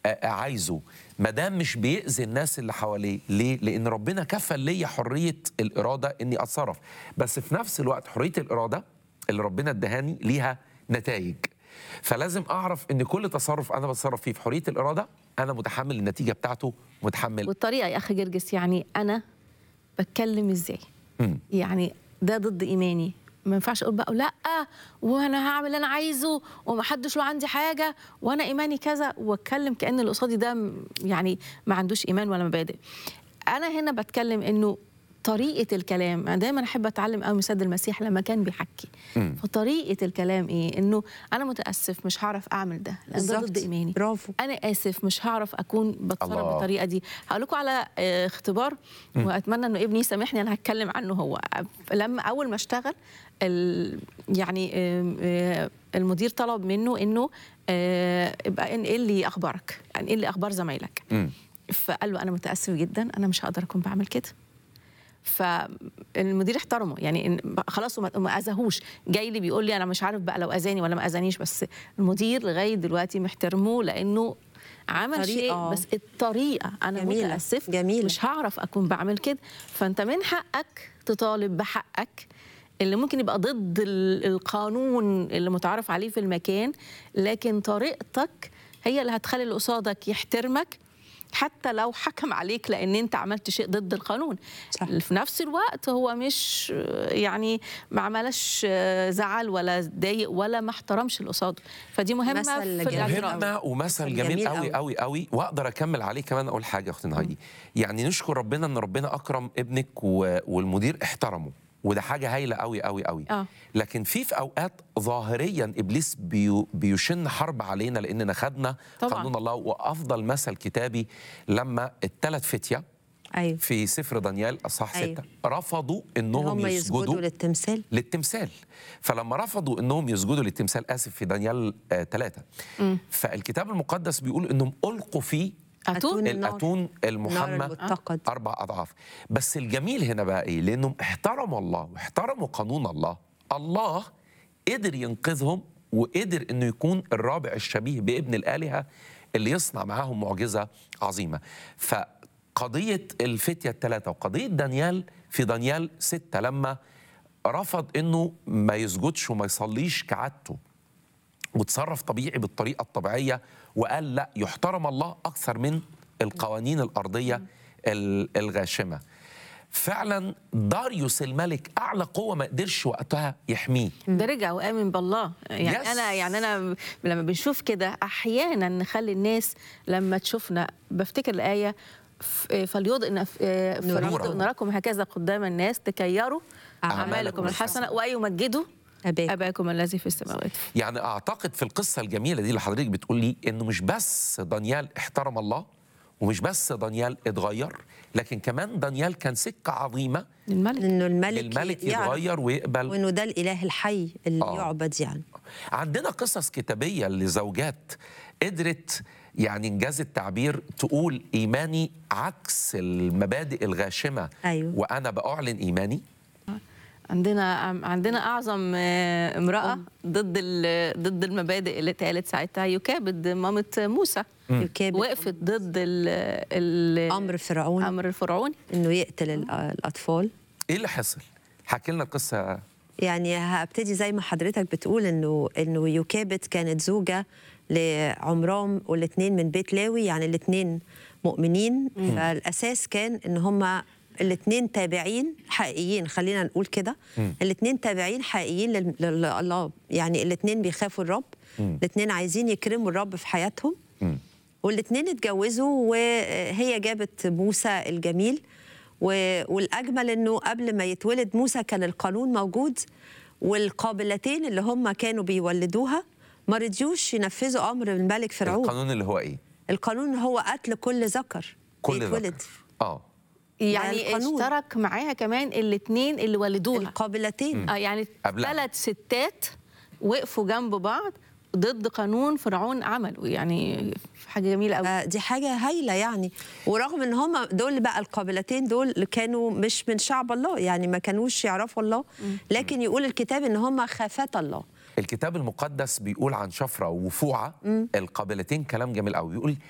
آه، عايزه ما دام مش بيأذي الناس اللي حواليه ليه لان ربنا كفل ليا حريه الاراده اني اتصرف بس في نفس الوقت حريه الاراده اللي ربنا ادهاني ليها نتائج فلازم اعرف ان كل تصرف انا بتصرف فيه في حريه الاراده انا متحمل النتيجه بتاعته متحمل والطريقه يا اخي جرجس يعني انا بتكلم ازاي مم. يعني ده ضد ايماني ما ينفعش اقول بقى لا وانا هعمل اللي انا عايزه ومحدش له عندي حاجه وانا ايماني كذا واتكلم كان اللي قصادي ده م- يعني ما عندوش ايمان ولا مبادئ انا هنا بتكلم انه طريقه الكلام انا دايما احب اتعلم قوي من سيد المسيح لما كان بيحكي مم. فطريقه الكلام ايه انه انا متاسف مش هعرف اعمل ده لان ده ضد بالظبط. ايماني برافو انا اسف مش هعرف اكون بتصرف الله. بالطريقه دي هقول لكم على آه، اختبار واتمنى انه ابني يسامحني انا هتكلم عنه هو لما اول ما اشتغل ال- يعني آم، آه، المدير طلب منه انه آه، ابقى انقل لي اخبارك يعني انقل لي اخبار زمايلك مم. فقال له انا متاسف جدا انا مش هقدر اكون بعمل كده فالمدير احترمه يعني إن خلاص وما ما اذاهوش جاي لي بيقول لي انا مش عارف بقى لو اذاني ولا ما اذانيش بس المدير لغايه دلوقتي محترمه لانه عمل شيء طريقة. بس الطريقه انا جميلة. متاسف جميلة. مش هعرف اكون بعمل كده فانت من حقك تطالب بحقك اللي ممكن يبقى ضد ال- القانون اللي متعارف عليه في المكان لكن طريقتك هي اللي هتخلي اللي قصادك يحترمك حتى لو حكم عليك لان انت عملت شيء ضد القانون صح. في نفس الوقت هو مش يعني ما عملش زعل ولا ضايق ولا ما احترمش اللي قصاده فدي مهمه مثل في جميل الاعتراف مهمة ومثل مثل جميل جميل قوي قوي. قوي قوي واقدر اكمل عليه كمان اقول حاجه يا اختنا هايدي يعني نشكر ربنا ان ربنا اكرم ابنك و- والمدير احترمه وده حاجه هايله قوي قوي قوي آه. لكن في في اوقات ظاهريا ابليس بيو بيشن حرب علينا لاننا خدنا طبعاً. قانون الله وافضل مثل كتابي لما الثلاث فتيه ايوه في سفر دانيال اصحاح أيوة. ستة رفضوا انهم هم يسجدوا يسجدوا للتمثال للتمثال فلما رفضوا انهم يسجدوا للتمثال اسف في دانيال ثلاثة فالكتاب المقدس بيقول انهم القوا فيه اتون النار. الاتون المحمى النار المتقد. اربع اضعاف بس الجميل هنا بقى ايه لانهم احترموا الله واحترموا قانون الله الله قدر ينقذهم وقدر انه يكون الرابع الشبيه بابن الالهه اللي يصنع معاهم معجزه عظيمه فقضيه الفتيه الثلاثه وقضيه دانيال في دانيال ستة لما رفض انه ما يسجدش وما يصليش كعادته وتصرف طبيعي بالطريقه الطبيعيه وقال لا يحترم الله اكثر من القوانين الارضيه ال- الغاشمه فعلا داريوس الملك اعلى قوه ما قدرش وقتها يحميه ده رجع وامن بالله يعني Yes. انا يعني انا لما بنشوف كده احيانا نخلي الناس لما تشوفنا بفتكر الايه ف- فليضئ نوركم. نراكم هكذا قدام الناس تكيروا أعمالكم اعمالكم الحسنه وايمجدوا أباك. اباكم الذي في السماوات يعني اعتقد في القصه الجميله دي اللي حضرتك بتقول لي انه مش بس دانيال احترم الله ومش بس دانيال اتغير لكن كمان دانيال كان سكه عظيمه للملك انه الملك للملك يعرف يتغير ويقبل وانه ده الاله الحي اللي آه. يعبد يعني عندنا قصص كتابية لزوجات قدرت يعني إنجاز التعبير تقول إيماني عكس المبادئ الغاشمة أيوة. وأنا بأعلن إيماني عندنا عندنا اعظم آه، امراه ضد ال- ضد المبادئ اللي اتقالت ساعتها يكابد مامه موسى يكابد وقفت ضد ال ال امر فرعون امر الفرعوني انه يقتل ال- الاطفال إيه اللي حصل؟ حكي لنا قصة يعني هبتدي زي ما حضرتك بتقول انه انه يوكابت كانت زوجه لعمرام والاثنين من بيت لاوي يعني الاثنين مؤمنين فالاساس كان ان هما الاثنين تابعين حقيقيين خلينا نقول كده الاثنين تابعين حقيقيين لل- لل- لله يعني الاثنين بيخافوا الرب الاثنين عايزين يكرموا الرب في حياتهم والاثنين اتجوزوا وهي جابت موسى الجميل و- والاجمل انه قبل ما يتولد موسى كان القانون موجود والقابلتين اللي هم كانوا بيولدوها ما رضيوش ينفذوا امر الملك فرعون القانون اللي هو إيه؟ القانون هو قتل كل ذكر كل بيتولد ذكر آه يعني القانون. اشترك معاها كمان الاثنين اللي ولدوها القابلتين اه يعني قبلها. ثلاث ستات وقفوا جنب بعض ضد قانون فرعون عمله يعني حاجه جميله قوي آه، دي حاجة هايلة يعني ورغم ان هم دول بقى القابلتين دول اللي كانوا مش من شعب الله يعني ما كانوش يعرفوا الله لكن يقول الكتاب ان هم خافتا الله الكتاب المقدس بيقول عن شفرة وفوعة القابلتين كلام جميل قوي بيقول